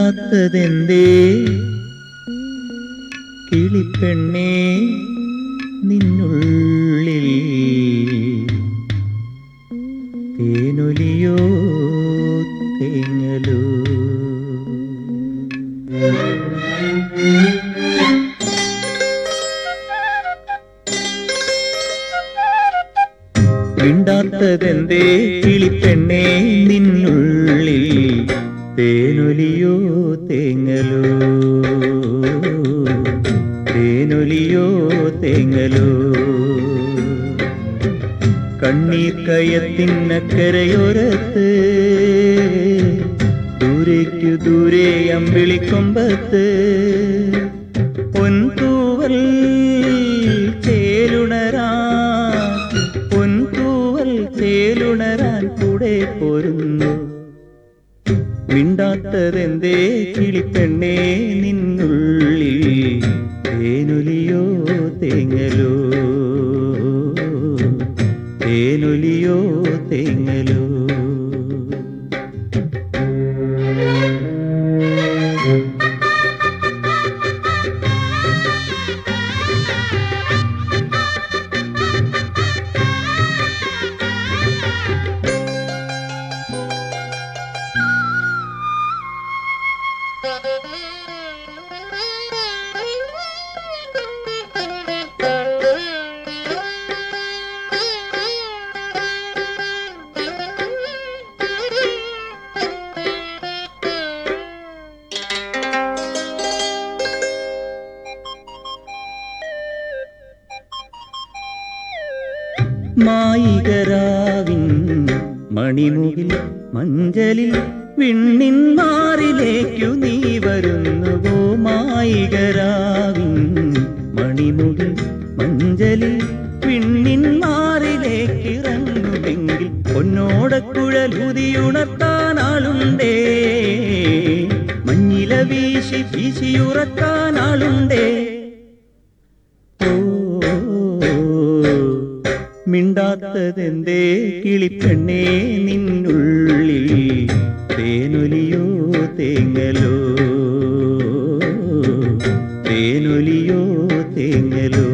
മിണ്ടാത്തതെന്തേ കിളിപ്പെണ്ണേ നിന്നുള്ളിൽ തേനൊലിയോ തേങ്ങലോ മിണ്ടാത്തതെന്തേ കിളിപ്പെണ്ണേ നിന്നുള്ളിൽ തേനൊലിയോ തേങ്ങലോ തേനൊലിയോ തേങ്ങലോ കണ്ണീർ കയത്തിനക്കരയൊരത്ത് ദൂരേക്കു ദൂരെ അമ്പിളിക്കൊമ്പത്ത് പൊൻതൂവൽ ചേലുണരാൻ പൊൻതൂവൽ ചേലുണരാൻ കൂടെ പോരുന്നു മിണ്ടാത്തതെന്തേ കിളിപ്പെണ്ണേ നിന്നുള്ളിൽ തേനൊലിയോ തേങ്ങലോ തേനൊലിയോ തേങ്ങലോ മായികരാവിൻ മണിമുകിൽ മഞ്ചലിൽ വിണ്ണിൻ മാറിലേക്കു നീ വരുന്നുവോ മായികരാവിൻ മണിമുകിൽ മഞ്ചലിൽ വിണ്ണിൻ മാറിലേക്ക് ഇറങ്ങുമെങ്കിൽ പൊന്നോടക്കുഴലുതിയുണർത്താൻ ആളുണ്ടേ മഞ്ഞില വീശി വീശിയുറക്കാൻ ആളുണ്ടേ മിണ്ടാത്തതെന്തേ കിളിപ്പെണ്ണേ നിന്നുള്ളിൽ തേനൊലിയോ തേങ്ങലോ തേനൊലിയോ തേങ്ങലോ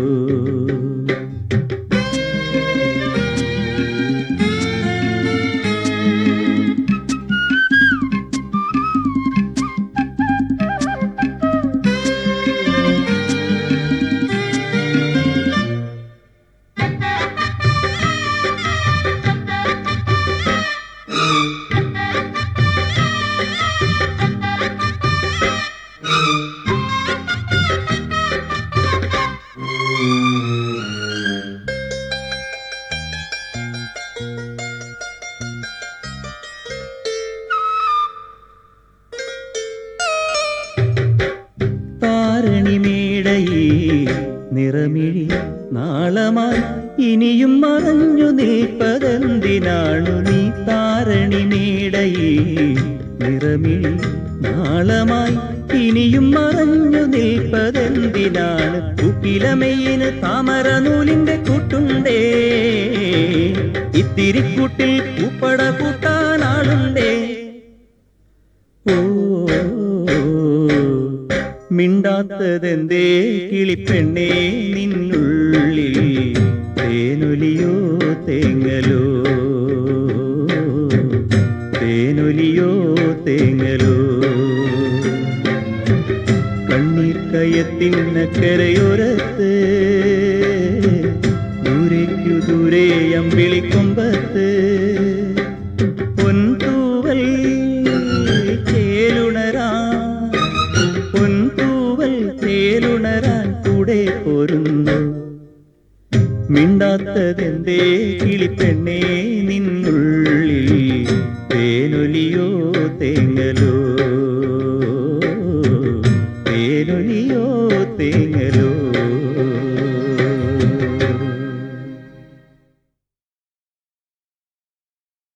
താരണിമേടയിൽ നിറമിഴി നാളമായി ഇനിയും മറഞ്ഞു നിൽപ്പതെന്തിനാണു നീ താരണിമേടയിൽ നിറമിഴി നാളമായി ഇനിയും മറഞ്ഞു നിൽപ്പതെന്തിനാണ് കുപ്പിലമയിന് താമര നൂലിന്റെ കൂട്ടുണ്ടേ ഇത്തിരി കൂട്ടിൽ പൂപ്പട കൂട്ടാൻ ആളുണ്ടേ ഓ മിണ്ടാത്തതെന്തേ കിളിപ്പെണ്ണേ നിന്നുള്ളിൽ തേനൊലിയോ തേങ്ങലോ തേനൊലിയോ തേങ്ങലോ കണ്ണീർ കയത്തിനക്കരയൊരത്ത് ദൂരേക്കു ദൂരെ അമ്പിളിക്കൊമ്പത്ത് പൊൻതൂവൽ ചേലുണരാൻ പൊൻതൂവൽ ചേലുണരാൻ കൂടെ പോരുന്നു മിണ്ടാത്തതെന്തേ കിളിപ്പെണ്ണേ